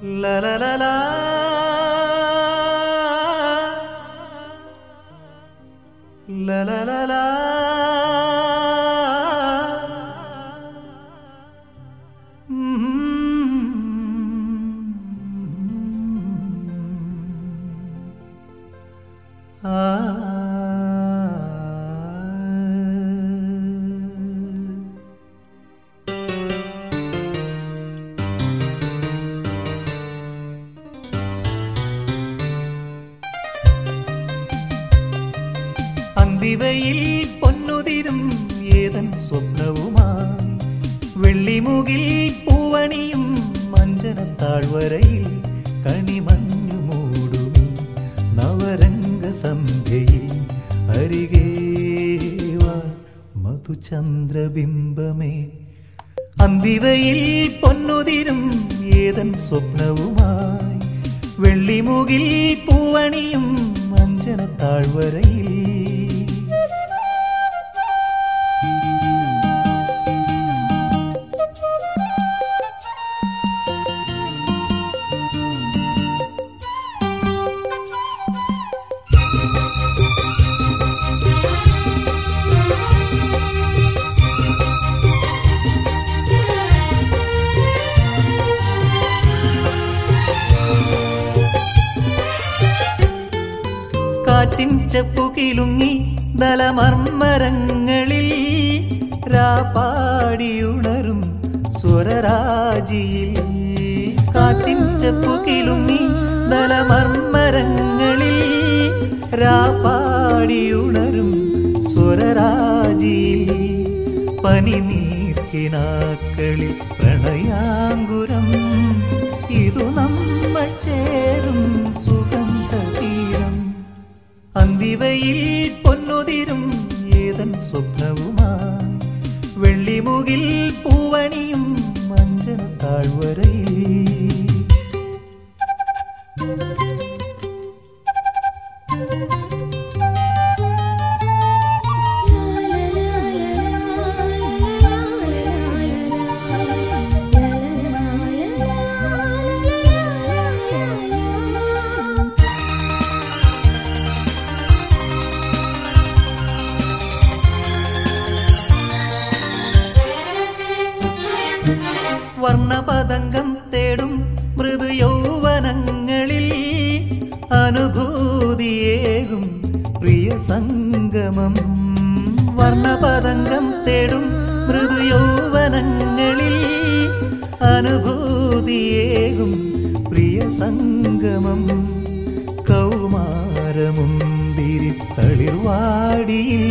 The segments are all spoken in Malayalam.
La la la la. La la la la. Ah. അന്തിവയിൽ പൊന്നുതിരും ഏതൻ സ്വപ്നവുമായി വെള്ളിമുകിൽ പൂവണിയും മഞ്ചന താഴ്വരയിൽ കണിമഞ്ഞു മൂടും നവരംഗ സന്ധ്യയിൽ അരികേ വാ മധുചന്ദ്രബിംബമേ അന്തിവയിൽ പൊന്നുതിരും ഏതൻ സ്വപ്നവുമായി വെള്ളിമുകിൽ പൂവണിയും മഞ്ചന താഴ്വരയിൽ കാറ്റിൻ ചെപ്പുകിലുങ്ങി ദലമർമ്മരങ്ങളിൽ രാപ്പാടിയുണരും സ്വരരാജിയിൽ കാറ്റിൻ ചെപ്പുകിലുങ്ങി ദലമർമ്മരങ്ങളിൽ രാപ്പാടിയുണരും സ്വരരാജിയിൽ പനിനീർക്കിനാക്കളിൽ പ്രണയാങ്കുരം ഇതു നമ്മൾ ചേരും സുഗന്ധതീരം അന്തിവയിൽ പൊന്നുതിരും ഏതൻ സ്വപ്നവുമായി വെള്ളിമുകിൽ പൂവണിയും മഞ്ചന താഴ്വരയിൽ വർണ്ണപതംഗം തേടും മൃദു യൗവനങ്ങളിൽ അനുഭൂതിയേകും പ്രിയ സംഗമം വർണ്ണപതംഗം തേടും മൃദു യൗവനങ്ങളിൽ അനുഭൂതിയേകും പ്രിയ സംഗമം കൗമാരമുന്തിരി തളിർവാടിയിൽ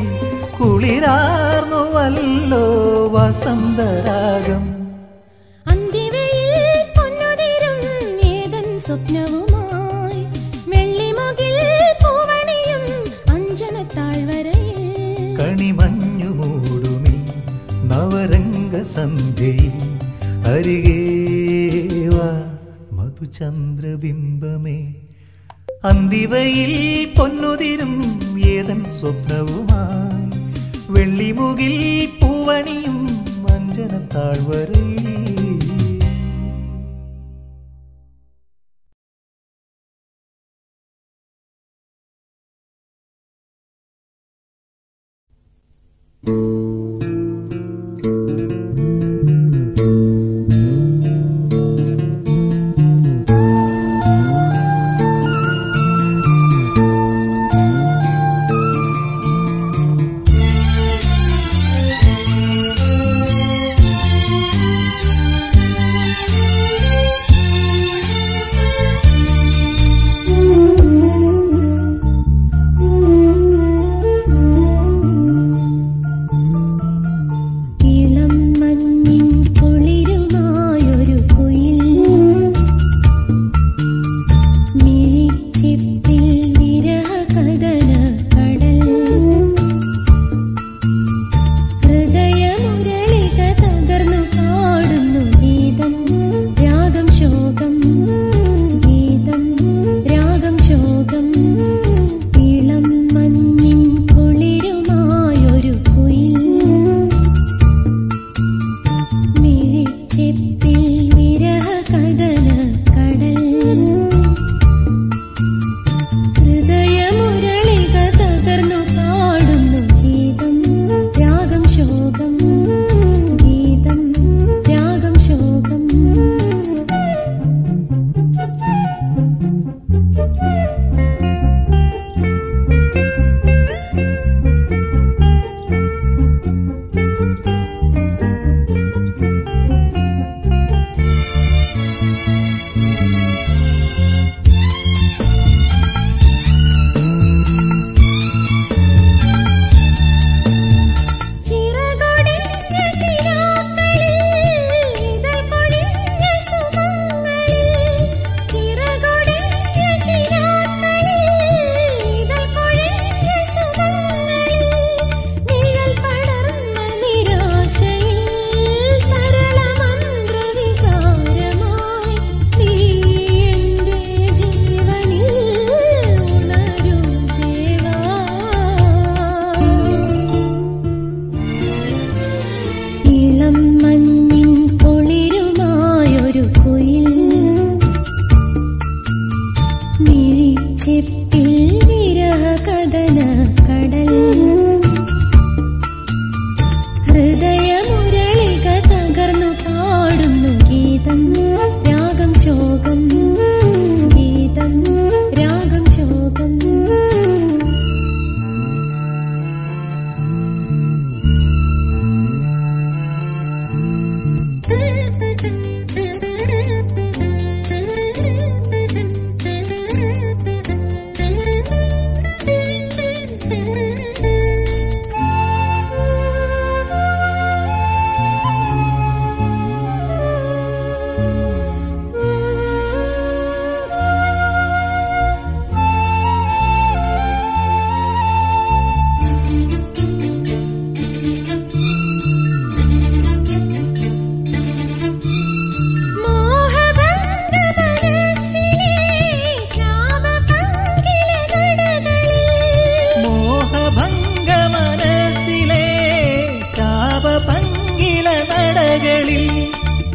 കുളിരാർന്നുവല്ലോ വസന്തരാഗം അന്തിവയിൽ പൊന്നുതിരും ഏതൻ സ്വപ്നവുമായി വെള്ളിമുകിൽ പൂവണിയും അഞ്ജന താഴ്വരയിൽ കണിമഞ്ഞു മൂടുമി നവരംഗ സന്ധ്യയിൽ അരികേ വാ മധുചന്ദ്രബിംബമേ അന്തിവയിൽ പൊന്നുതിരും ഏതൻ സ്വപ്നവുമായി വെള്ളിമുകിൽ പൂവണിയും മഞ്ചന താഴ്വരയിൽ ലാ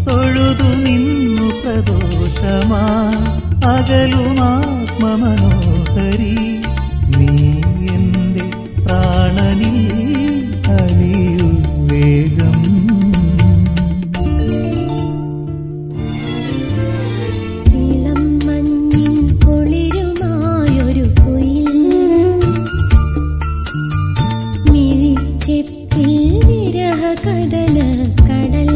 തൊഴുതു നിന്നു പ്രദോഷമാ അകലുമാത്മമനോഹരി നീ എന്റെ പ്രാണനിൽ അലിയു വേഗം ഇളം മഞ്ഞിൻ കുളിരുമായൊരു കുയിൽ മിഴിച്ചെപ്പിൽ വിരഹ കടല കടൽ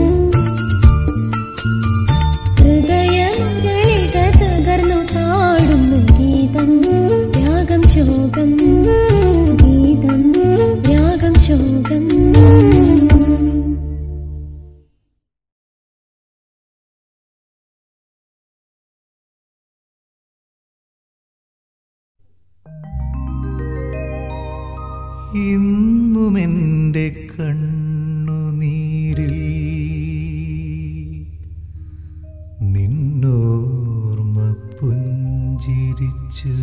ഹൃദയമുരളിക തകർന്നു പാടുന്നു ഗീതം യാഗം ശോകം ഗീതം യാഗം ശോകം ഇന്നുമെന്റെ കണ്ണുനീരിൽ നിന്നോർമ്മ പുഞ്ചിരിച്ചു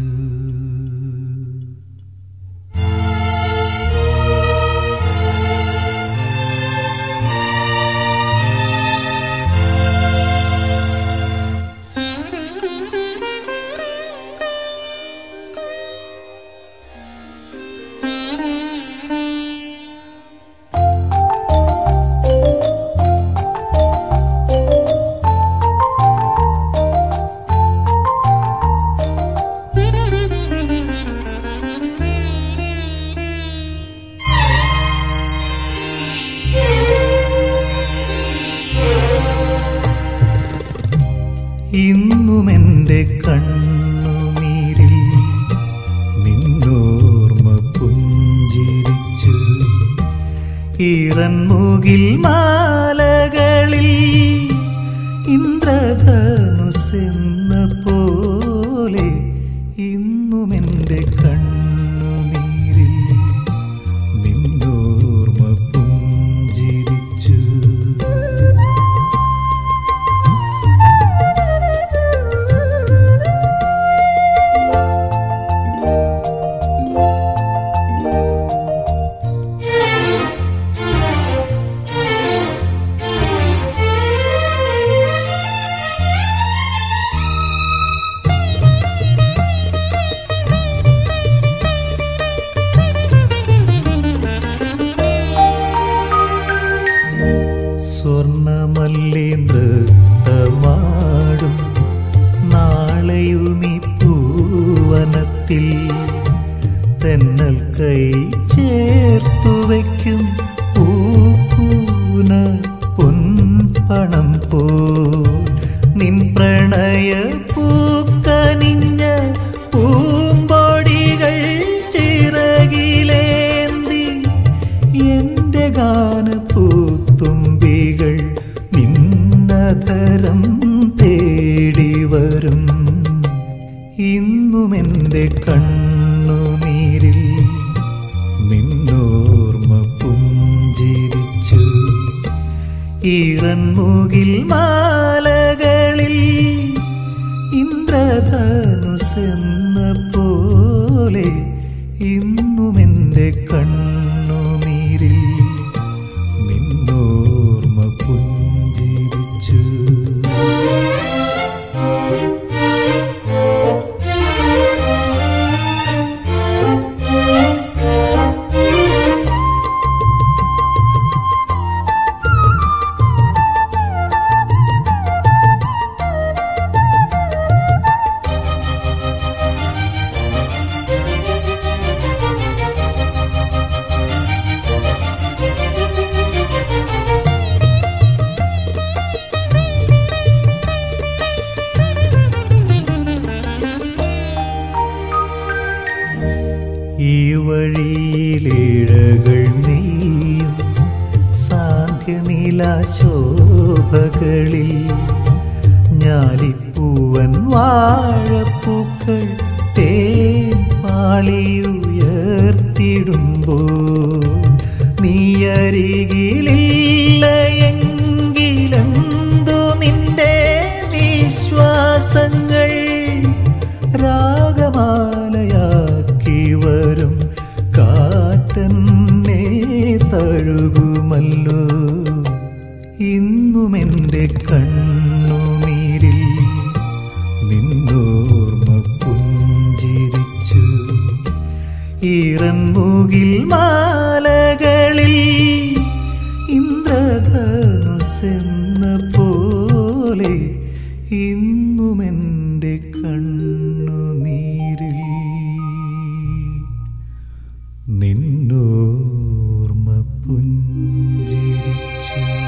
ഇന്നുമെന്റെ കണ്ണുനീരിൽ നിന്നോർമ്മ പുഞ്ചിരിച്ചു ഈറൻമുകിൽ മാലകളിൽ ഇന്ദ്രധനുസെന്ന പോലെ ഇന്നുമെന്റെ കണ്ണുനീരിൽ നിന്നോർമ്മ പുഞ്ചിരിച്ചു സ്വർണമല്ലി നൃത്തമാടും നാളെയുമി പൂവനത്തിൽ തെന്നൽ കൈ ചേർത്തു വയ്ക്കും പൂപ്പൂന പൊൻപണം പോ നിൻ പ്രണയ പൂക്കനിഞ്ഞ പൂമ്പൊടികൾ ചിറകിലേന്തി എന്റെ ഗാനപ്പൂത്തുമ്പികൾ നിന്നതരം തേടി വരും ഇന്നുമെന്റെ കണ്ണുനീരിൽ നിന്നോർമ്മ പുഞ്ചിരിച്ചു ഈറൻമുകിൽ മാലകളിൽ ഇന്ദ്രധനുസെന്ന പോലെ ഇന്നുമെന്റെ കണ്ണുനീരിൽ നിന്നോർമ്മ പുഞ്ചിരിച്ചു ഈ വഴിയിലിഴകൾ നീയും സാന്ധ്യനിലാശോഭകളിൽ ഞാലിപ്പൂവൻ വാഴപ്പൂക്കൾ തേൻ പാളിയുയർത്തിടുമ്പോ നീയരികിലില്ല എങ്കിലെന്തു നിന്റെ നിശ്വാസങ്ങൾ രാഗമാലയാക്കി വരും കാറ്റന്നെ തഴുകുമല്ലോ ഇന്നുമെൻ്റെ കണ്ണുനീരിൽ നിന്നോർമ്മ പുഞ്ചിരിച്ചു ഈറൻമുകിൽ മാലകളിൽ ഇന്ദ്രധനുസെന്ന പോലെ ഇന്നുമെൻ്റെ കണ്ണുനീരിൽ നിന്നോർമ്മ പുഞ്ചിരിച്ചു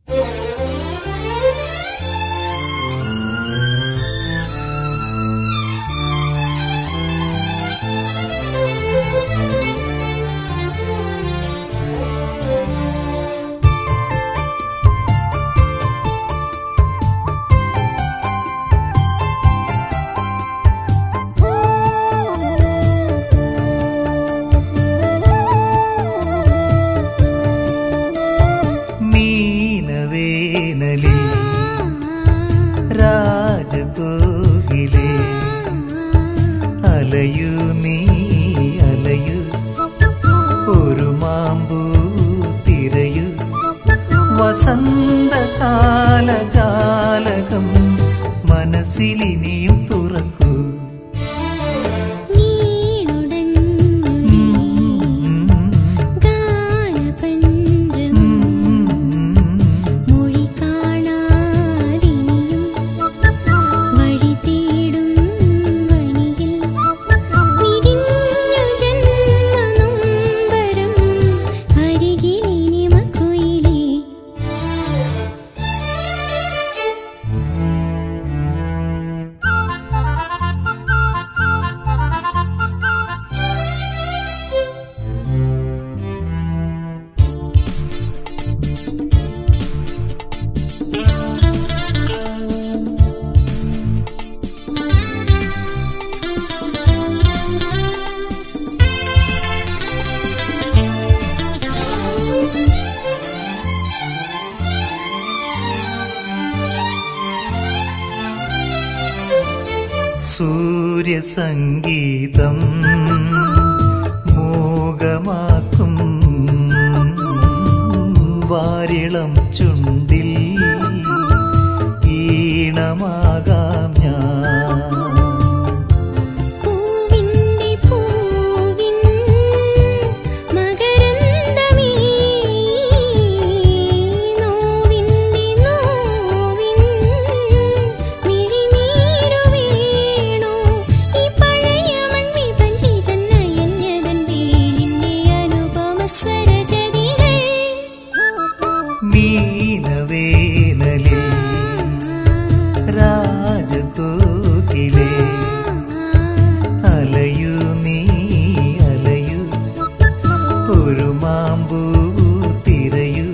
മീനവേനലിൽ രാജകോകിലേ അലയൂ നീ അലയൂ ഒരു മാമ്പൂ തിരയൂ വസന്തകാലജാലകം മനസ്സിലിനിയും തുറക്കൂ നീളുടഞ്ഞൊരീ ഗാനപഞ്ചമം മൊഴി കാണാതിനിയും വഴി തേടും വനിയിൽ വിരിഞ്ഞു ജന്മനൊമ്പരം അരികിലിനി മക്കുയിലേ സൂര്യസംഗീതം മോകമാക്കും വാരിളം ചുണ്ടിൽ ഈണമാകാം ഞാൻ പൂവിന്റെ പൂവിൻ മകരന്ദമേ നോവിന്റെ നോവിൻ മിഴിനീരു വീണു ഈ പഴയ മൺവിപഞ്ചിതൻ നയഞ്ഞതൻ വേലിന്റെ അനുപമ സ്വരജതികൾ മീനവേനലിൽ രാജകോകിലേ അലയൂ നീ അലയൂ ഒരു മാമ്പൂ തിരയൂ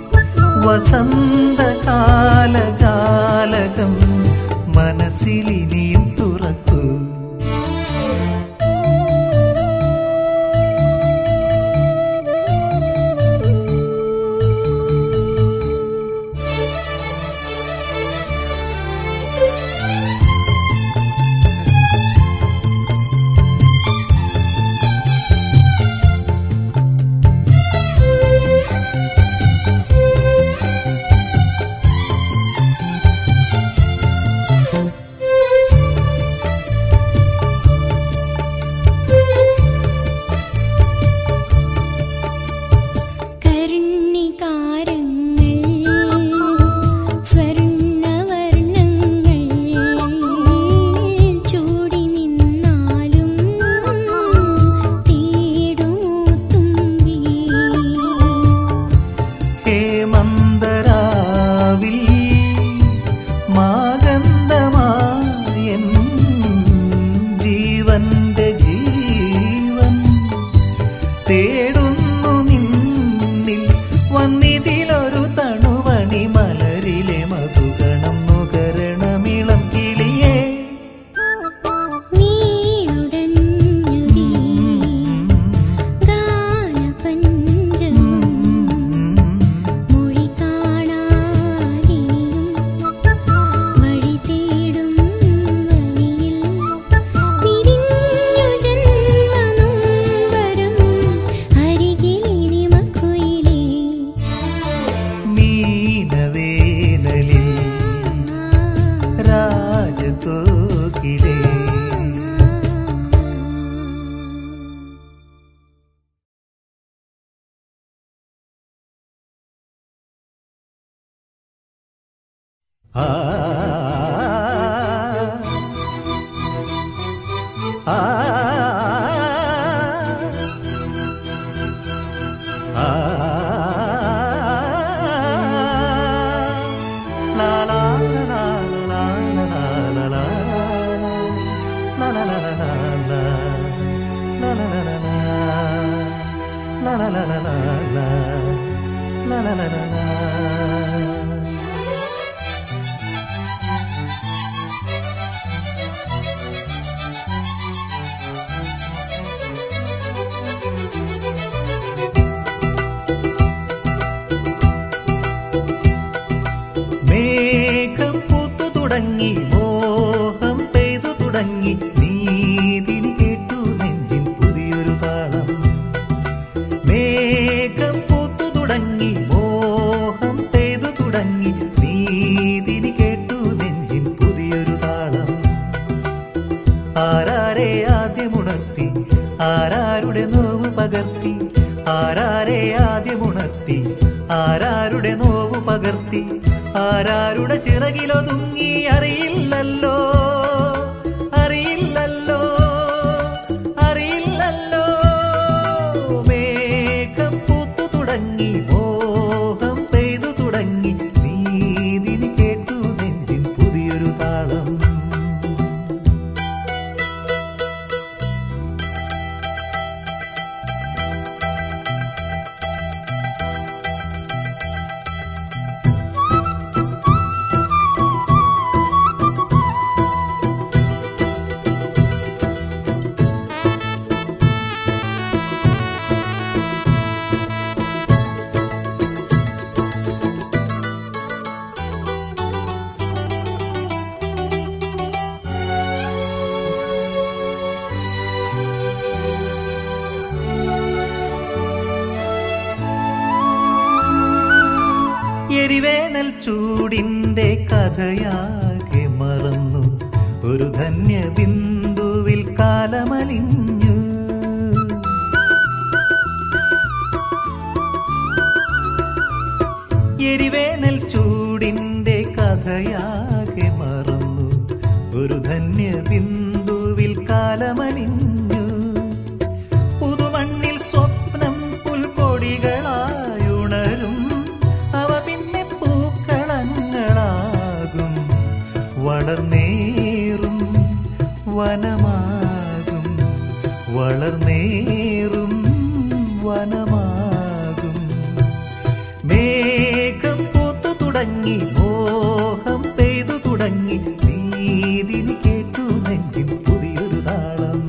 വസന്തകാലജാലകം മനസ്സിലിനിയും തുറക്കൂ ആ ആ ആ la la la la la la la la la la la മേഘം പൂത്തു തുടങ്ങി മോഹം പെയ്തു തുടങ്ങി നീതിനി കേട്ടു നെഞ്ചിൻ പുതിയൊരു താളം മേഘം പൂത്തു തുടങ്ങി മോഹം പെയ്തു തുടങ്ങി നീതിനി കേട്ടു നെഞ്ചിൻ പുതിയൊരു താളം ആരാരെ ആദ്യമുണർത്തി ആരാരുടെ നോവ് പകർത്തി ആരാരെ ആദ്യമുണർത്തി ആരാരുടെ നോവ് പകർത്തി ആരാരുടെ ചിറകിലൊതുങ്ങി അറിയില്ലല്ലോ അറിയില്ലല്ലോ അറിയില്ലല്ലോ മേഘം പൂത്തു തുടങ്ങി മോഹം പെയ്തു തുടങ്ങി നീതിനി കേട്ടു നെഞ്ചിൻ പുതിയൊരു താളം എരിവേനൽ ചൂടിന്റെ കഥയാകെ മറന്നു ഒരു ധന്യ ബിന്ദുവിൽ കാലമലിഞ്ഞു എരിവേനൽ ചൂടിന്റെ കഥയാകെ മറന്നു ഒരു ധന്യ ബിന്ദുവിൽ കാലമലിഞ്ഞു പുതുമണ്ണിൽ സ്വപ്നം പുൽക്കൊടികളായുണരും അവ പിന്നെ പൂക്കളങ്ങളാകും വളർന്നേറും വനമാകും വളർന്നേറും വനമാകും മേഘം പൂത്തു തുടങ്ങി മോഹം പെയ്തു തുടങ്ങി നീതിനി കേട്ടു നെഞ്ചിൻ പുതിയൊരു താളം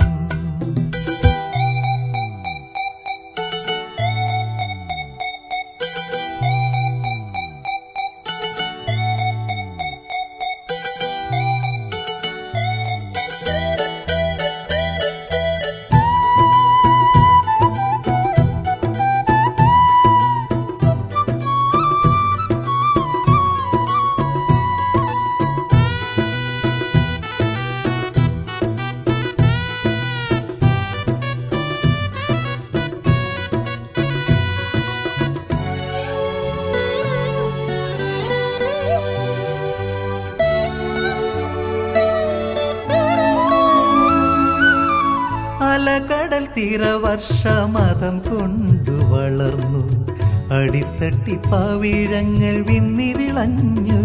അലകടൽ തീരവർഷമതം കൊണ്ടു വളർന്നു അടിത്തട്ടി പവിഴങ്ങൾ വിന്നി വിളഞ്ഞു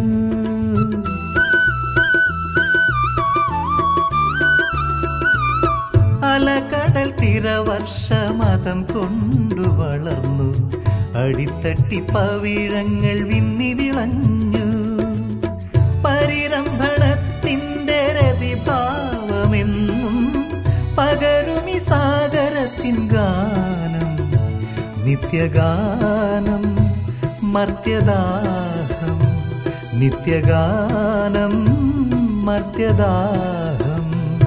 അലകടൽ തീരവർഷമതം കൊണ്ടു വളർന്നു അടിത്തട്ടി പവിഴങ്ങൾ വിന്നി വിളഞ്ഞു പരിരംഭണത്തിന്റെ രതിഭാവമെന്നും പകരുമി സാഗരത്തിൻ ഗാനം നിത്യഗാനം മർത്യദാഹം നിത്യഗാനം മർത്യദാഹം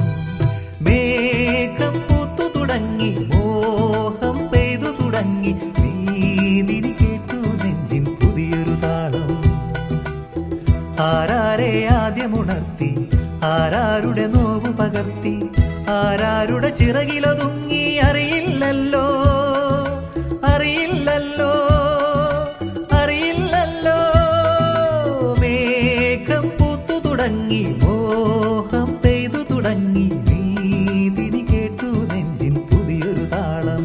മേഘം പൂത്തു തുടങ്ങി മോഹം പെയ്തു തുടങ്ങി നീതിനി കേട്ടു നെഞ്ചിൻ പുതിയൊരു താളം ആരാരെ ആദ്യമുണർത്തി ആരാരുടെ നോവ് പകർത്തി ആരാരുടെ ചിറകിലൊതുങ്ങി അറിയില്ലല്ലോ അറിയില്ലല്ലോ അറിയില്ലല്ലോ മേഘം പൂത്തു തുടങ്ങി മോഹം പെയ്തു തുടങ്ങി നീതിനി കേട്ടു നെഞ്ചിൻ പുതിയൊരു താളം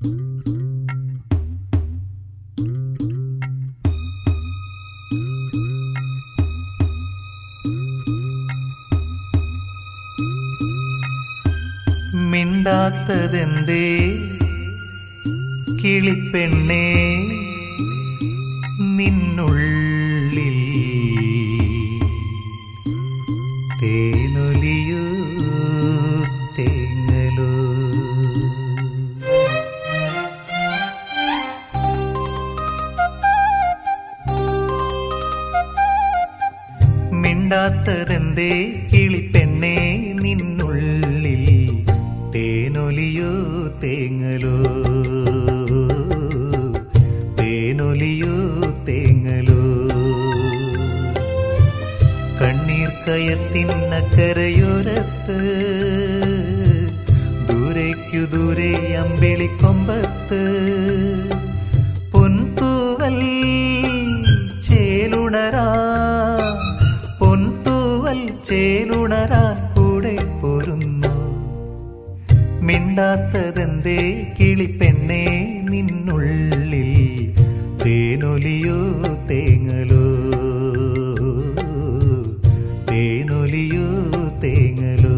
മിണ്ടാത്തതെന്തേ കിളിപ്പെണ്ണേ നിന്നുള്ളിൽ തേനൊലിയോ തേങ്ങലോ മിണ്ടാത്തതെന്തേ കിളിപ്പെണ്ണേ നിന്നുള്ളിൽ തേനൊലിയോ തേങ്ങലോ തേനൊലിയോ തേങ്ങലോ കണ്ണീർ കയത്തിനക്കരയോരത്ത് ദൂരേക്കു ദൂരെ അമ്പിളിക്കൊമ്പത്ത് പൊൻതൂവൽ ചേലുണരാ പൊൻതൂവൽ ചേലുണരാൻ കൂടെ പോരുന്നു മിണ്ടാത്തതെന്തേ കിളിപ്പെണ്ണേ നിന്നുള്ളിൽ തേനൊലിയോ തേങ്ങലോ തേനൊലിയോ തേങ്ങലോ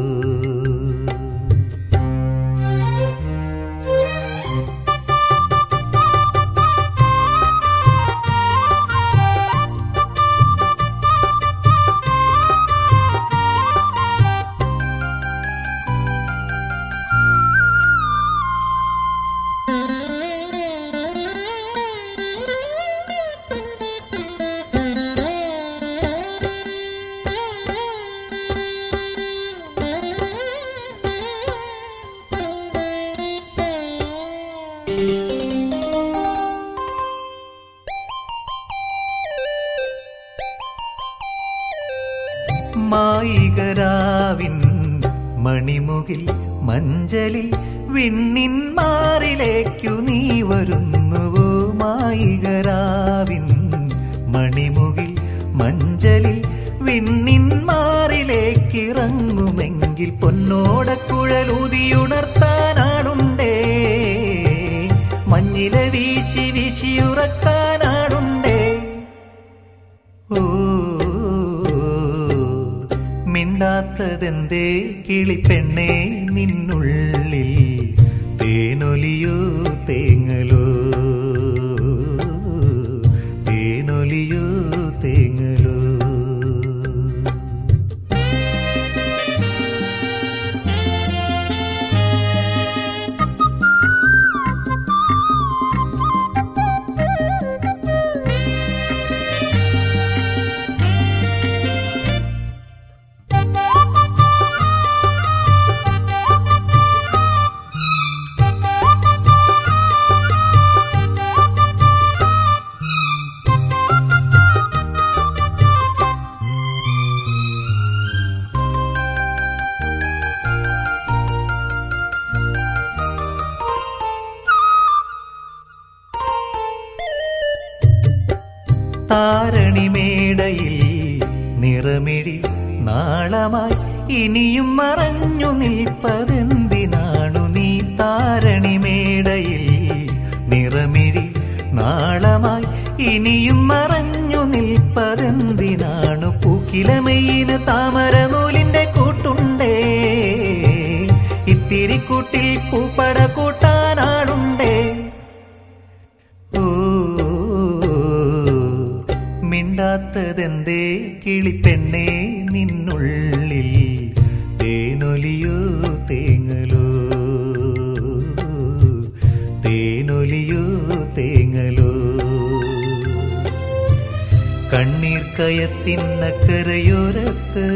മായികരാവിൻ മണിമുകിൽ മഞ്ചലിൽ വിണ്ണിൻ മാറിലേക്കു നീ വരുന്നുവോ മായികരാവിൻ മണിമുകിൽ മഞ്ചലിൽ വിണ്ണിൻ മാറിലേക്കിറങ്ങുമെങ്കിൽ പൊന്നോടക്കുഴലൂതിയുണർത്താനാണുണ്ടേ മഞ്ഞില വീശി വീശിയുറക്കാനാണുണ്ടേ ഓ മിണ്ടാത്തതെന്തേ കിളിപ്പെണ്ണേ നിന്നുള്ളിൽ തേനൊലിയോ തേങ്ങലോ തേനൊലിയോ തേങ്ങലോ താരണിമേടയിൽ നിറമിഴി നാളമായി ഇനിയും മറഞ്ഞു നിൽപ്പതെന്തിനാണു നീ താരണിമേടയിൽ നിറമിഴി നാളമായി ഇനിയും മറഞ്ഞു നിൽപ്പതെന്തിനാണു പൂക്കിലമയിന് താമര നൂലിന്റെ കൂട്ടുണ്ടേ ഇത്തിരി കൂട്ടിൽ പൂപ്പട കൂട്ടാനാളുണ്ടേ ഓ മിണ്ടാത്തതെന്തേ കിളിപ്പെണ്ണേ നിന്നുള്ളിൽ തേനൊലിയോ തേങ്ങലോ തേനൊലിയോ തേങ്ങലോ കണ്ണീർ കയത്തിനക്കരയോരത്ത്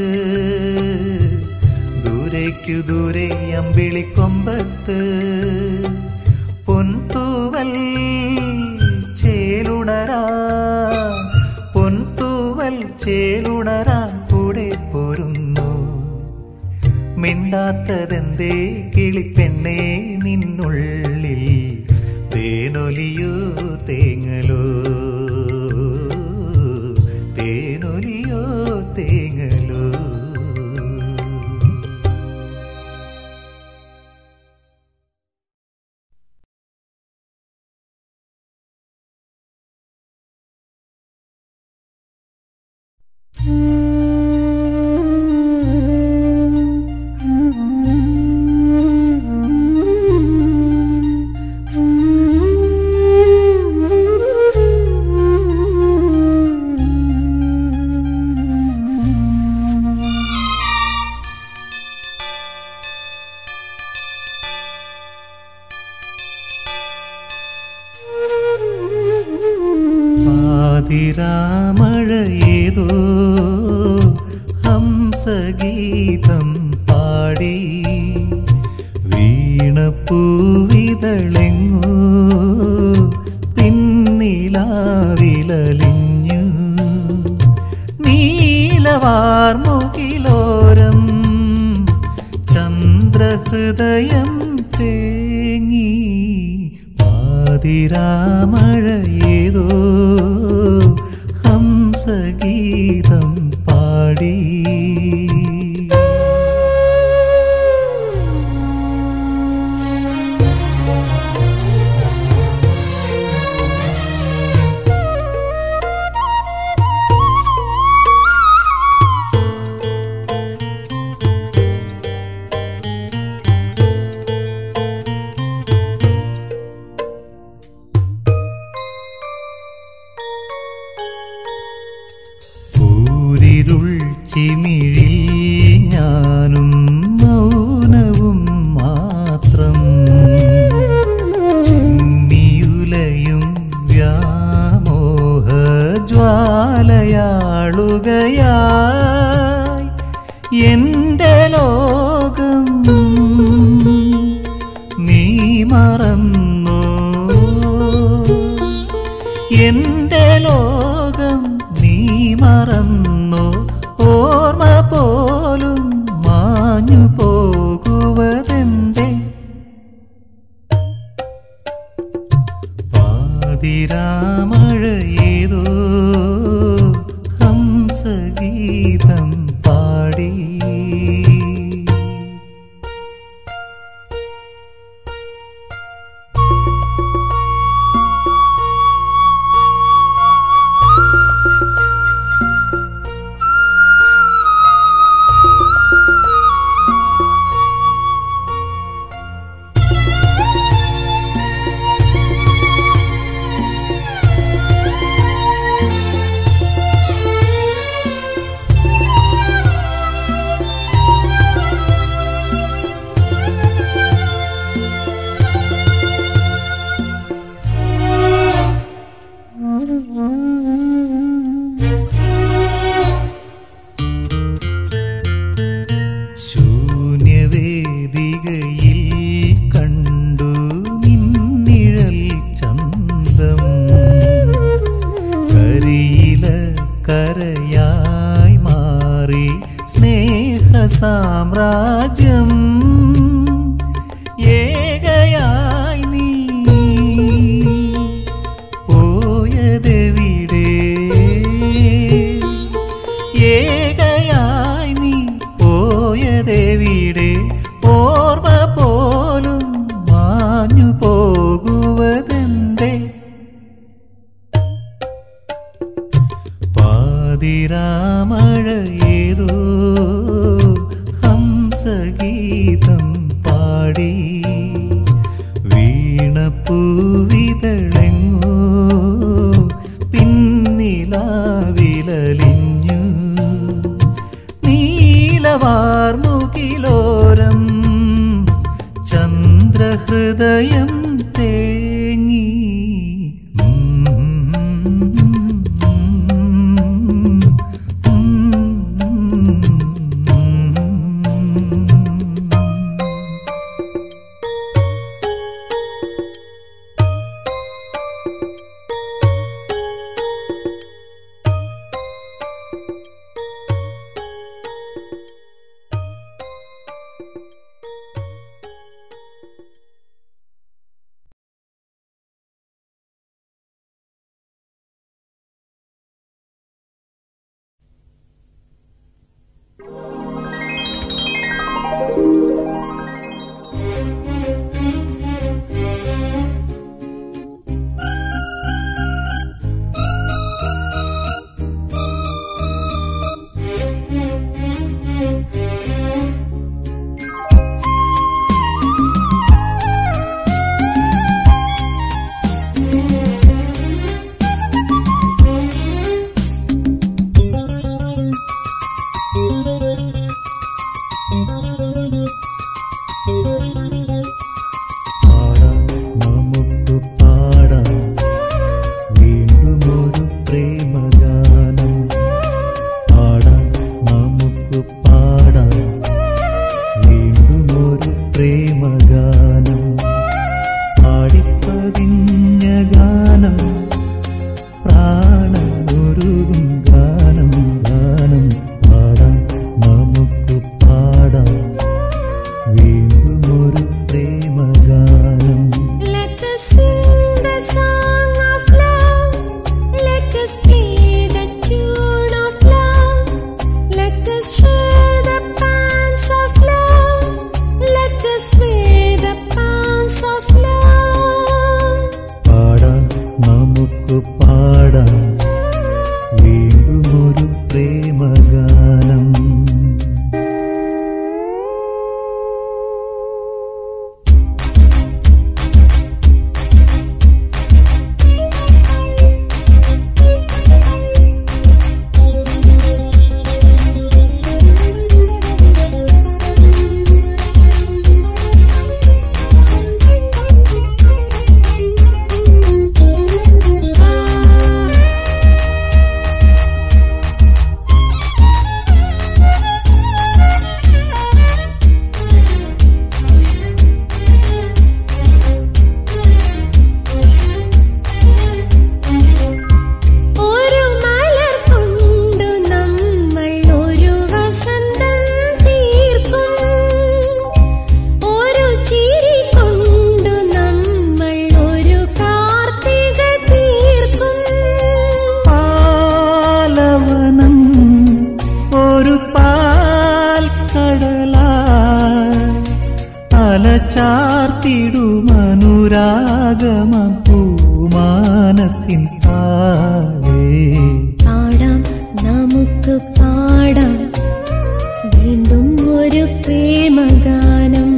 ദൂരേക്കു ദൂരെ അമ്പിളിക്കൊമ്പത്ത് പൊൻതൂവൽ ചേലുണരാ പൊൻതൂവൽ ചേലുണരാൻ കൂടെ പോരുന്നു മിണ്ടാത്തതെന്തേ കിളിപ്പെണ്ണേ നിന്നുള്ളിൽ തേനൊലിയോ തേങ്ങലോ തേനൊലിയോ തേങ്ങലോ പാതിരാമഴ ഏതോ ഹംസഗീതം പാടി വീണപ്പൂവിതളെങ്ങോ പിന്നിലാവിലലിഞ്ഞു നീലവാർമുകിലോരം ചന്ദ്രഹൃദയം തേങ്ങി പാതിരാമഴ ഏതോ ഹംസഗീതം പാടി ൂരിരുൾ ചിമിഴിൽ ഞാനും മൗനവും മാത്രം ചിമ്മിയുലയും വ്യാമോഹ ജ്വാലയാളുകയായി എന്റെ ലോകം നീ മറന്നോ എന്റെ ലോകം നീ മറന്നോ ഓർമ്മ പോലും മാഞ്ഞു പോകുവതെന്തേ പാതിരാമഴ ഏതോ ഹംസഗീതം പാടി ശൂന്യവേദികയിൽ കണ്ടു നിന്നിഴൽ ചന്തം കരിയില കരയായി മാറി സ്നേഹ സാമ്രാജ്യം ഏകയായി നീ പോയതെവിടെ ഏകയായി നീ പോയതെവിടെ ഓർമ്മ പോലും മാഞ്ഞു പോകുവതെന്തേ പാതിരാമഴ ഏതോ ഹംസഗീതം പാടി വീണപ്പൂവിതളെങ്ങോ പിന്നിലാവിലലിഞ്ഞു നീലവാർമുകിലോരം ചന്ദ്രഹൃദയം തേങ്ങി us sing the song of love. Let us play the tune of love. Let us share the pants of love. Let us wear the pants of love. പാടാം നമുക്ക് പാടാം വീണ്ടും ഒരു പ്രേമഗാനം ഒരു മലർ കൊണ്ടു നമ്മൾ ഒരു വസന്തം തീർക്കും ഒരു ചിരി കൊണ്ടു നമ്മൾ ഒരു കാർത്തിക തീർക്കും പാലവനം ഒരു പാൽ കടലാ അലചാർത്തിടുമനുരാഗമ പൂമാനത്തിൻ താഴേ പാടാം നമുക്ക് പാടാം വീണ്ടും ഒരു പ്രേമഗാനം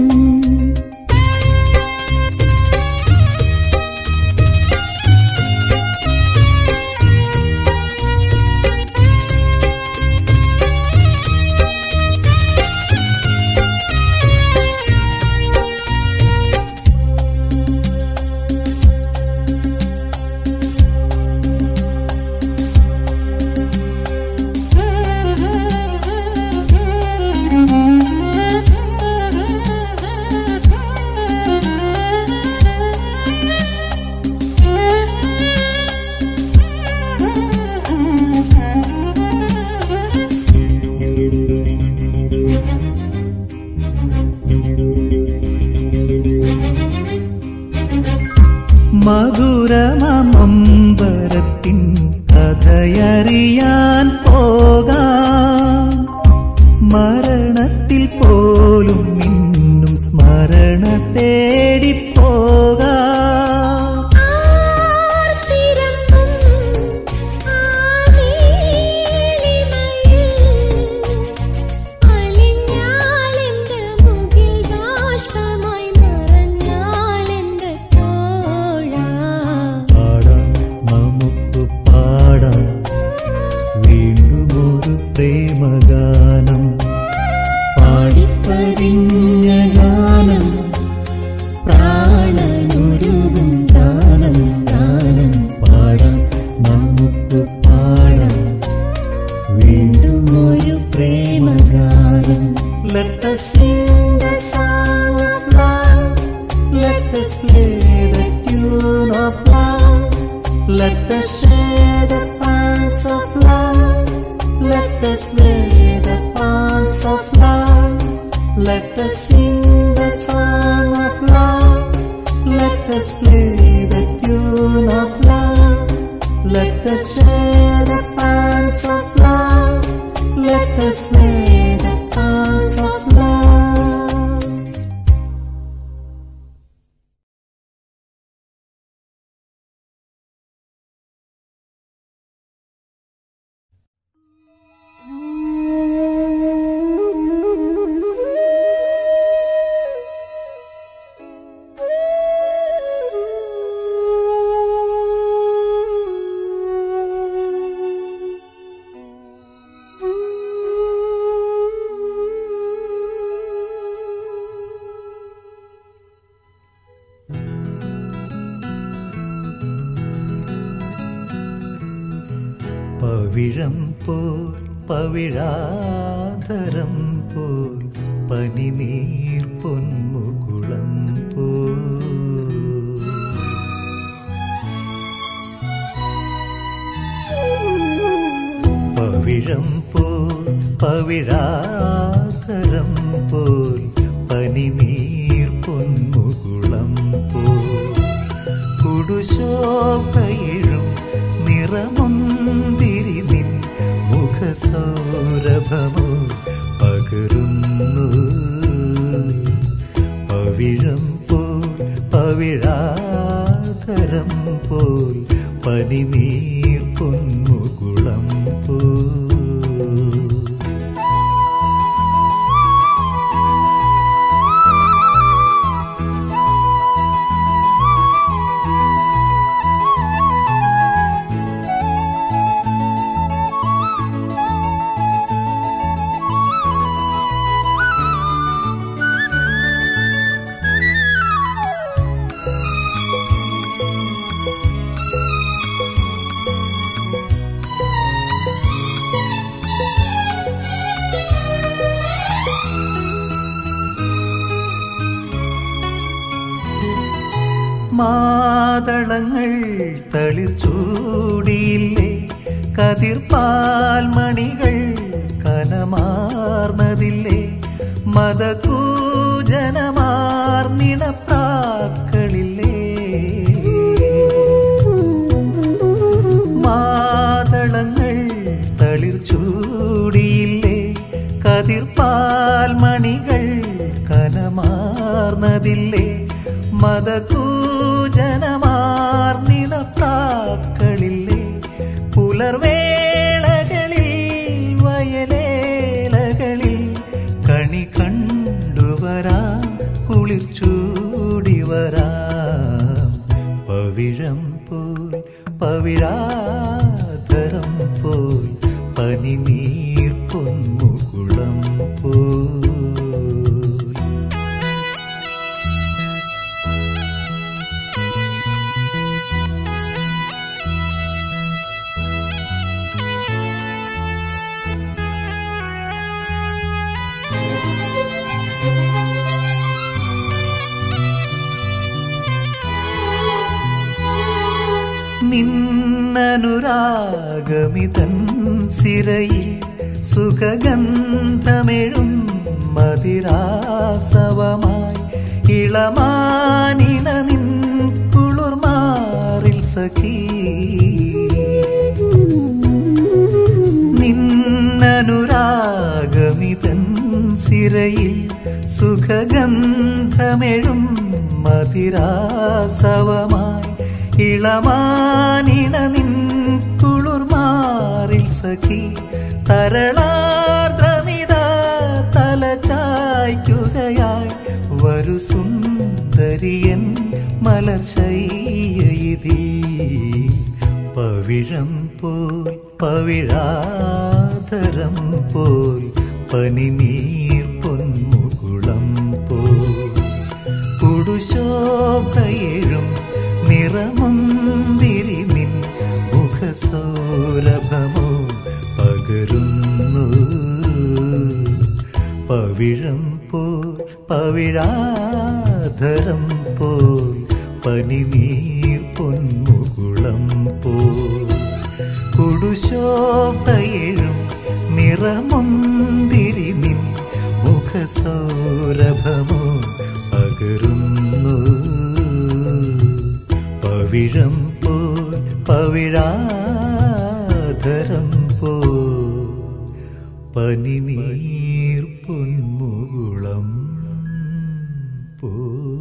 മധുരമമ്പരത്തിൻ കഥയറിയാൻ പോകാം മരണത്തിൽ പോലും ഇന്നും സ്മരണ തേടിപ്പോകാം ആർത്തിരമ്പും ആ നീലിമയിൽ അലിഞ്ഞാലെന്റെ മുകിൽ ബാഷ്പമായി നിറഞ്ഞാലെന്റെ തോഴാ പാടാം നമുക്ക് പാടാം വീണ്ടും ഒരു പ്രേമഗാനം പാടിപ്പതിഞ്ഞ ഗാനം പ്രാണനുരുകും ഗാനം ഗാനം പാടാം നമുക്ക് പാടാം വീണ്ടും ഒരു പ്രേമഗാനം Let us sing the song of love. Let us play the tune of love. Let us share the pants of love. Let us play the pants of love. Let us sing the song of love. Let us play the tune of love. Let us share the pants of love. Let us play the pants of love. പവിഴം പോൽ പവിഴാധരം പോൽ പനിനീർ പൊന്മുകുളം പോൽ പവിഴം പോൽ പവിഴാധരം പോൽ പനിനീർ പൊന്മുകുളം പോൽ പുടുശോഭയിഴും നിറമൊന്തിരി നിൻ മുഖസൗരഭമോ പകരുന്നു പവിഴം പോൽ പവിഴാതരം പോൽ പനിനീർ പൊന്മുകുളം പോൽ മാതളങ്ങൾ തളിർ ചൂടിയില്ലേ കതിർപ്പാൽ മണികൾ കനമാർന്നതില്ലേ മതകൂജനമാർന്നിണപ്രാക്കളില്ലേ മാതളങ്ങൾ തളിർ ചൂടിയില്ലേ കതിർപ്പാൽ മണികൾ കനമാർന്നതില്ലേ മതകൂജനമാർന്നിണപ്രാക്കളില്ലേ പുലർവേളകളിൽ വയലേലകളിൽ കണി കണ്ടുവരാം കുളിർ ചൂടിവരാം പവിഴം പോൽ പവിഴാതരം പോൽ പനിനീർ പൊന്മുകുളം പോൽ നിന്നനുരാഗമിതൻ സിരയിൽ സുഖഗന്ധമെഴും മതിരാസവമായി ഇളമാനിണ നിൻ കുളിർമാറിൽ സഖീ നിന്നനുരാഗമിതൻ സിരയിൽ സുഖഗന്ധമെഴും മതിരാസവമായി ഇളമാനിണ നിൻ കുളിർമാറിൽ സഖി തരളാർദ്രമിത തല ചായ്ക്കുകയായി വരു സുന്ദരിയൻ മലർശയ്യയിതിൽ പവിഴം പോൽ പവിഴാതരം പോൽ പനിനീർ പൊന്മുകുളം പോൽ പുടുശോഭയിഴും നിറമൊന്തിരി നിൻ മുഖസൗരഭമോ പകരുന്നു പവിഴം പോൽ പവിഴാധരം പോൽ പനിനീർ പൊന്മുകുളം പോൽ കുടുശോഭയിഴും നിറമൊന്തിരി നിൻ മുഖസൗരഭമോ പകരുന്നു പവിഴം പോൽ പവിഴാധരം പോൽ പനിനീർ പൊന്മുകുളം പോ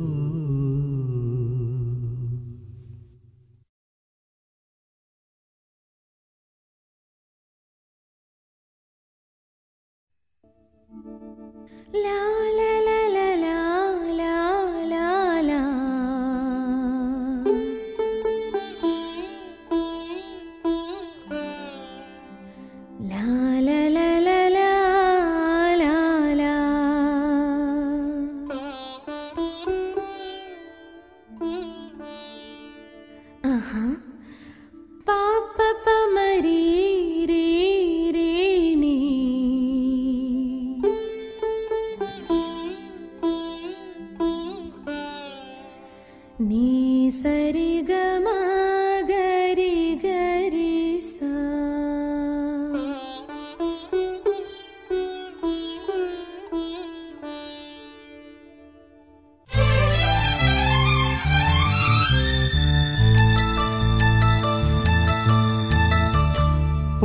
La la la la la la la la. La la la la la la la. Aha. Pa pa pa ma ri ri ri ni. నీ సరి గ మా గరి గరి సా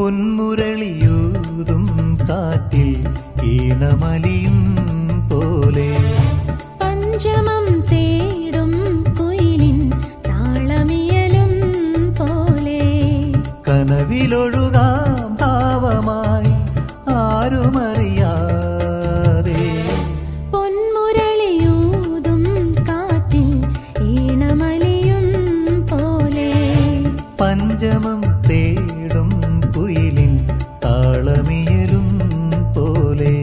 പൊന്മുരളിയൂതും കാറ്റിൽ ഈണമലിയും പോലെ പഞ്ചമം തേടും കുയിലിൻ താളമിയലും പോലെ കനവിലൊഴുകാം ഭാവമായി ആരുമറിയാതെ പൊന്മുരളിയൂതും കാറ്റിൽ ഈണമലിയും പോലെ പഞ്ചമം തേടും കുയിലിൻ താളമിയലും പോലെ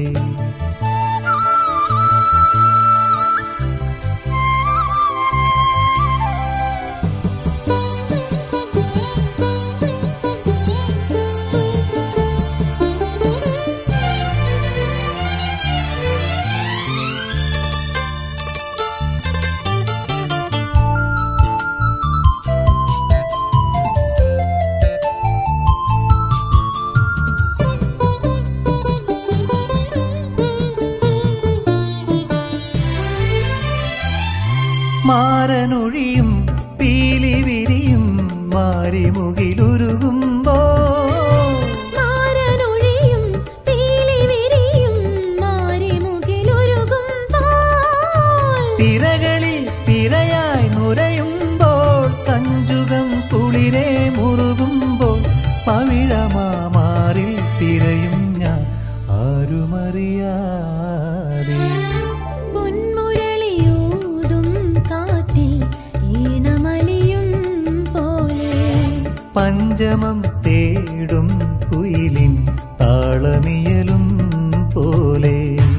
മാരനൊഴിയും പീലി വിരിയും മാരിമുകിലുരുകുമ്പോ മാരനൊഴിയും പീലി വിരിയും മാരിമുകിലൊരുകുമ്പോൾ തിരകളിൽ തിരയായി നുരയുമ്പോൾ കഞ്ചുകം കുളിരെ മുറുകുമ്പോൾ പവിഴമാറിൽ തിരയും ഞാൻ ആരുമറിയാതെ പൊന്മുരളിയൂതും കാറ്റിൽ ഈണമലിയും പോലെ പഞ്ചമം തേടും കുയിലിൻ താളമിയലും പോലെ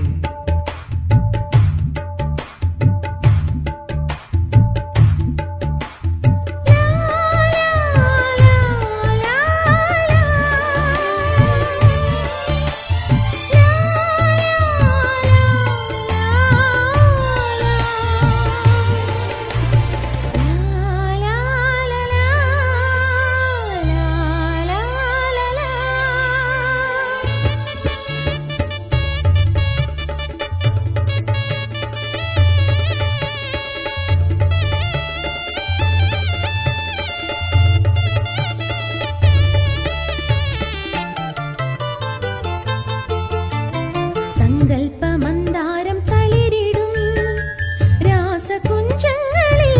സങ്കൽപ്പമന്ദാരം തളിരിടും രാസകുഞ്ചങ്ങളിൽ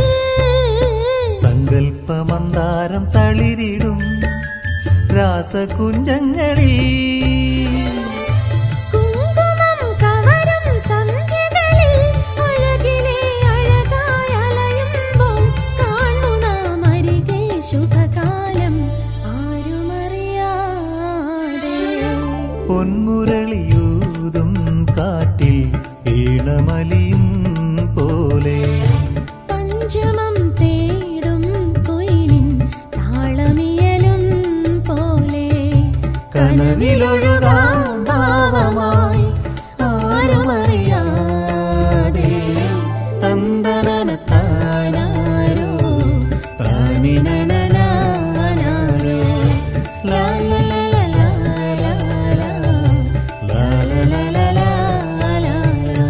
സങ്കൽപ്പമന്ദാരം തളിരിടും രാസകുഞ്ചങ്ങളിൽ കുങ്കുമം കവരും സന്ധ്യകളിൽ അഴകിലെ അഴകായി അലയുമ്പോൾ കാണു നാം അരികെ ശുഭകാലം ആരുമറിയാതെ പൊന്മുരളിയൂതും കാറ്റിൽ ഈണമലിയും പോലെ പഞ്ചമം തേടും കൊയിലിൻ താളമിയലും പോലെ കനവിലൊഴുകാം ഭാവമായി ആരുമറിയാതെ തന്തനന താനാരോ താനിനനാരോ ലാ ലാ ലാ ലാ ലാ ലാ ലാ ലാ ലാ ലാ ലാ ലാ ലാ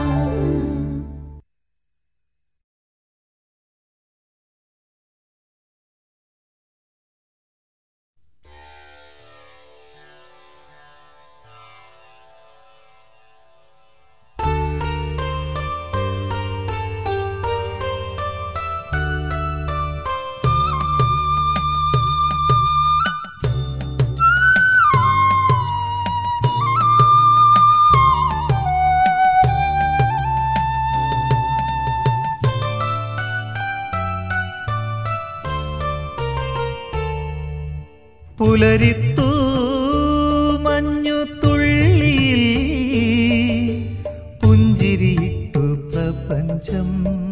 പുലരിത്തു മഞ്ഞു തുള്ളിയിൽ പുഞ്ചിരിയിട്ടു പ്രപഞ്ചം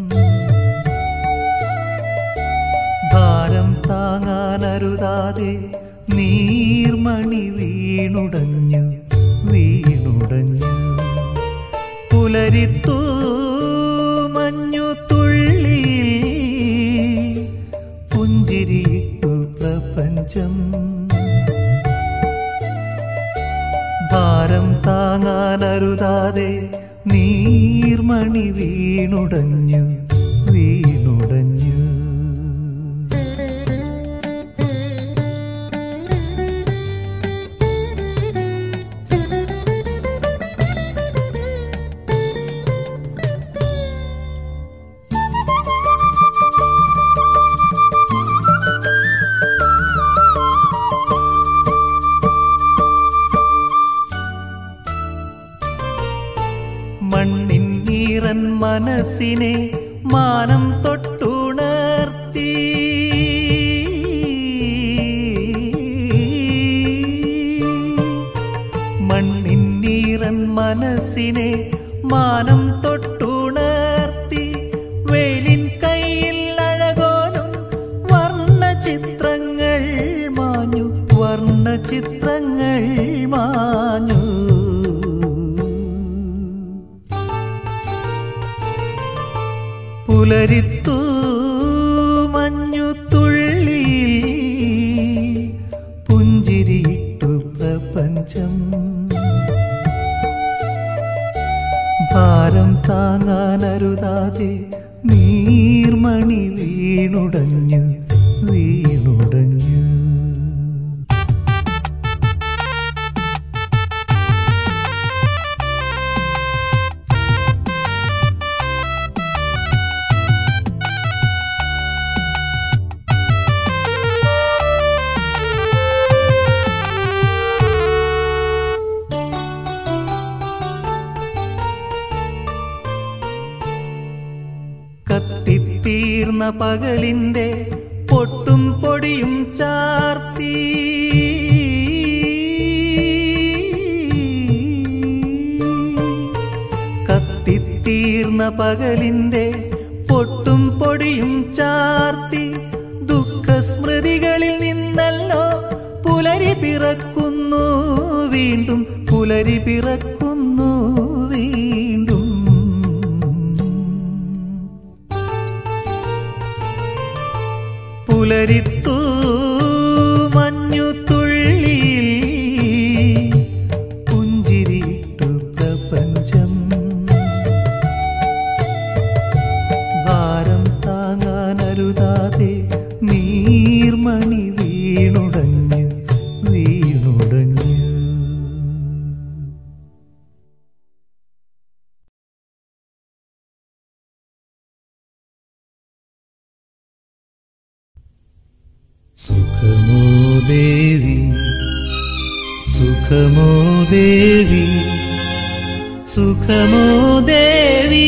ഭാരം താങ്ങാനരുതാതെ നീർമണി വീണുടഞ്ഞു വീണുടഞ്ഞു പുലരിത്തു മഞ്ഞു തുള്ളിയിൽ പുഞ്ചിരിയിട്ടു പ്രപഞ്ചം ഭാരം താങ്ങാനരുതാതെ നീർമണി വീണുടഞ്ഞു വീണുടഞ്ഞു ചിത്രങ്ങൾ മാഞ്ഞു വർണ്ണ ചിത്രങ്ങൾ മാഞ്ഞു പുലരിത്തു മഞ്ഞു തുള്ളിയിൽ പുഞ്ചിരിയിട്ടു പ്രപഞ്ചം ഭാരം താങ്ങാനരുതാതെ നീർമണി വീണുടഞ്ഞു വീണുടഞ്ഞു കത്തിത്തീർന്ന പകലിന്റെ പൊട്ടും പൊടിയും ചാർത്തി കത്തിത്തീർന്ന പകലിന്റെ പൊട്ടും പൊടിയും ചാർത്തി ദുഃഖസ്മൃതികളിൽ നിന്നല്ലോ പുലരി പിറക്കുന്നു വീണ്ടും പുലരി പിറക്കുന്നു വീണ്ടും പുലരിത്തു മഞ്ഞു തുള്ളിയിൽ പുഞ്ചിരിട്ടു പ്രപഞ്ചം ഭാരം താങ്ങാനരുതാതെ നീർമണി വീണുടഞ്ഞു വീണുടഞ്ഞു സുഖമോ ദേവി സുഖമോ ദേവി സുഖമോ ദേവി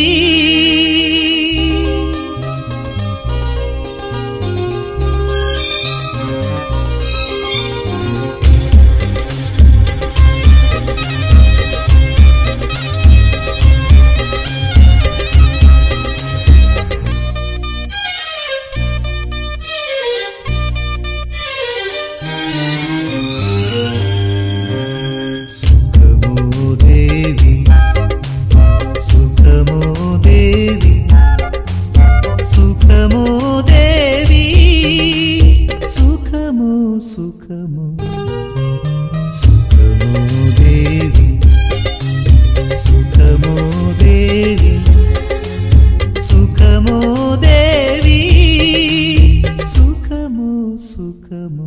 സുഖമോ ദേവി സുഖമോ ദേവി സുഖമോ ദേവി സുഖമോ സുഖമോ സുഖമോ ദേവി സുഖമോ ദേവി സുഖമോ ദേവി സുഖമോ സുഖമോ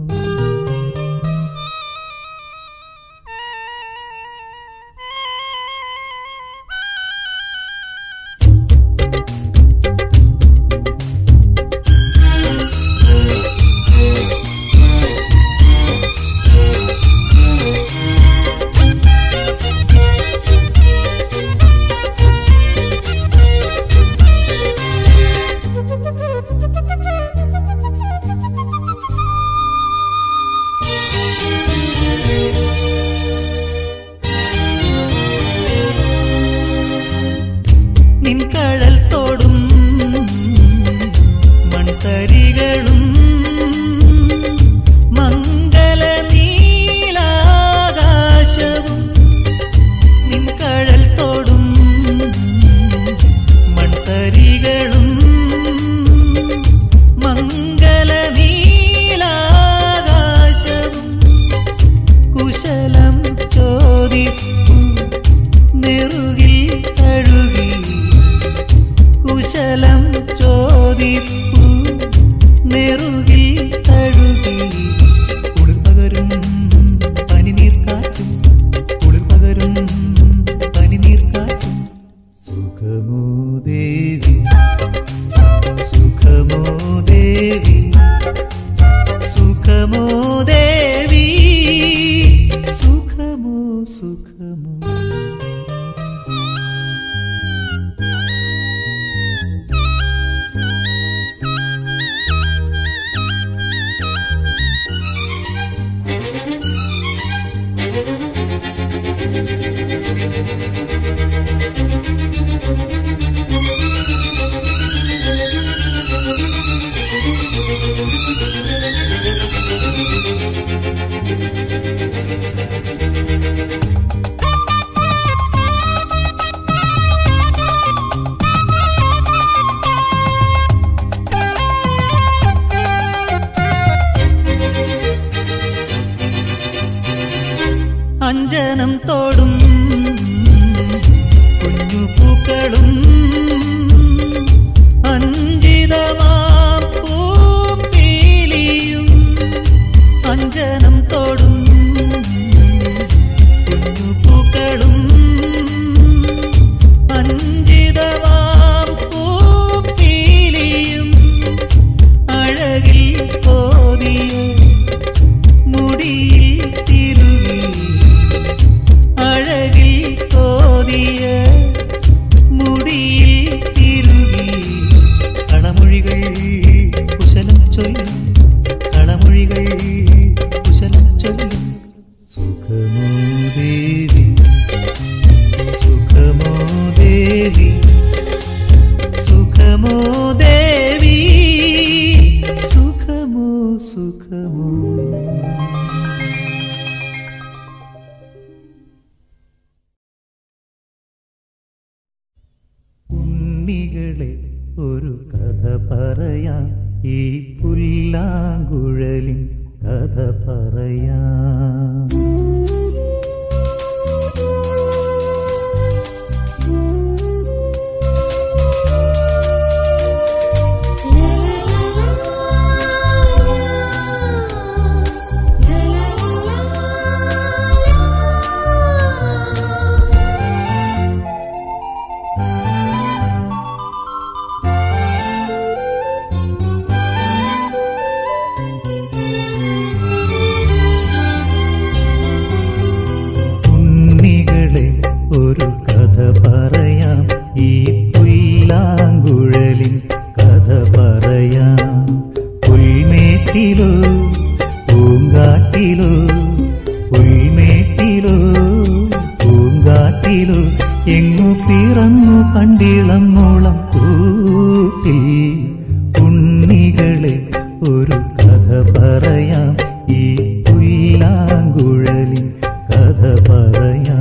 അഞ്ജനം തോടും കുഞ്ഞു പൂക്കളും അഞ്ചിതമാം പൂപ്പീലിയും അഞ്ജനം തോടും കുഞ്ഞു പൂക്കളും അഞ്ചിതമാം പൂപ്പീലിയും അഴകിൽ തോതിയ മുടിയിൽ തിരുകി അഴകിൽ തോതിയ മുടിയിൽ തിരുകി കളമൊഴികൾ കുശലം ചൊല്ലും കളമൊഴികൾ കുശലം ചൊല്ലും സുഖമോ ദേവി സുഖമോ ദേവി സുഖമോ ദേവി സുഖമോ സുഖമോ ഉണ്ണികളെ ഒരു കഥ പറയാം ഈ പുല്ലാങ്കുഴലിൻ കഥ പറയാം ഉണ്ണികളെ ഒരു കഥ പറയാം ഈ പുല്ലാങ്കുഴലിൻ കഥ പറയാം പുൽമേട്ടിലോ പൂങ്കാട്ടിലോ പുൽമേട്ടിലോ പൂങ്കാട്ടിലോ എങ്ങു പിറന്നു കണ്ടിളം മൂളം കൂട്ടി ഉണ്ണികളെ ഒരു കഥ പറയാം ഈ പുല്ലാങ്കുഴലിൻ കഥ പറയാം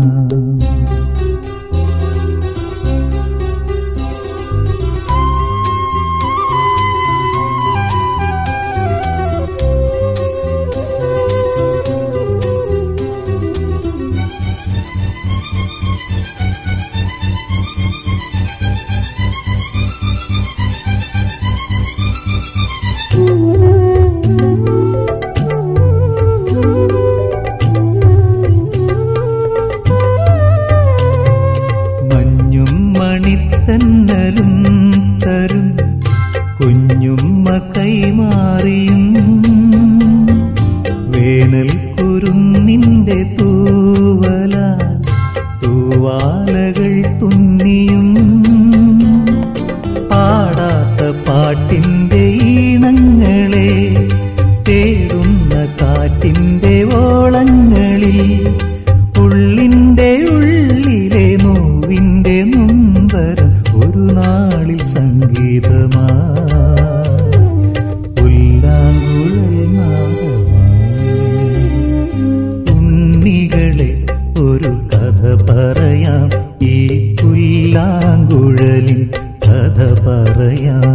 മഞ്ഞും മണിത്തന്നലും തരും കുഞ്ഞുമ്മ കൈമാറിയും വേനൽ കുരുന്നിന്റെ തൂവല തൂവാലകൾ തുന്നിയും പാടാത്ത പാട്ടിന്റെ ഈണങ്ങളെ തേടുന്ന കാറ്റിന്റെ ഓളങ്ങളിൽ ഉള്ളിന്റെ ഉള്ളിലെ നോവിന്റെ നൊമ്പരം ഒരു നാളിൽ സംഗീതമാ പുല്ലാങ്കുഴൽ നാദമായി ഉണ്ണികളെ ഒരു കഥ പറയാം ഈ പുല്ലാങ്കുഴലിൻ കഥ പറയാം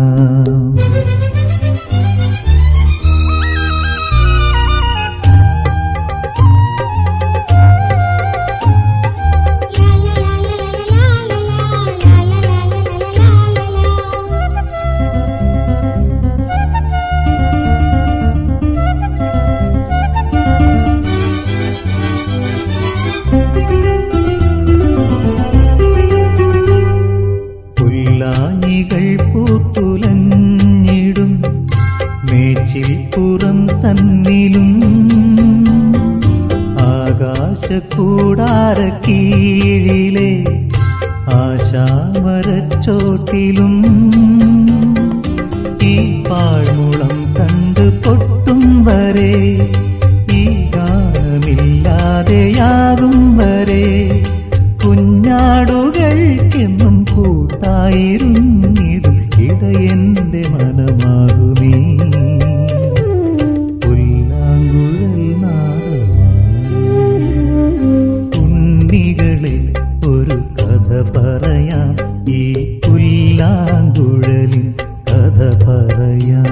പുല്ലാഞ്ഞികൾ പൂത്തുലഞ്ഞിടും മേച്ചിൽ പുറം തന്നിലും ആകാശക്കൂടാര കീഴിലെ ആശാമരച്ചോട്ടിലും ഈ പാഴ്മുളം കണ്ട് പൊട്ടും വരെ ഈ ഗാനമില്ലാതെയാകും വരെ കുഞ്ഞാടുകൾക്കെന്നും കൂട്ടായിരുന്നിതും ഇടയന്റെ മനമാകുമേ പുല്ലാങ്കുഴലിൻ കഥ പറയാം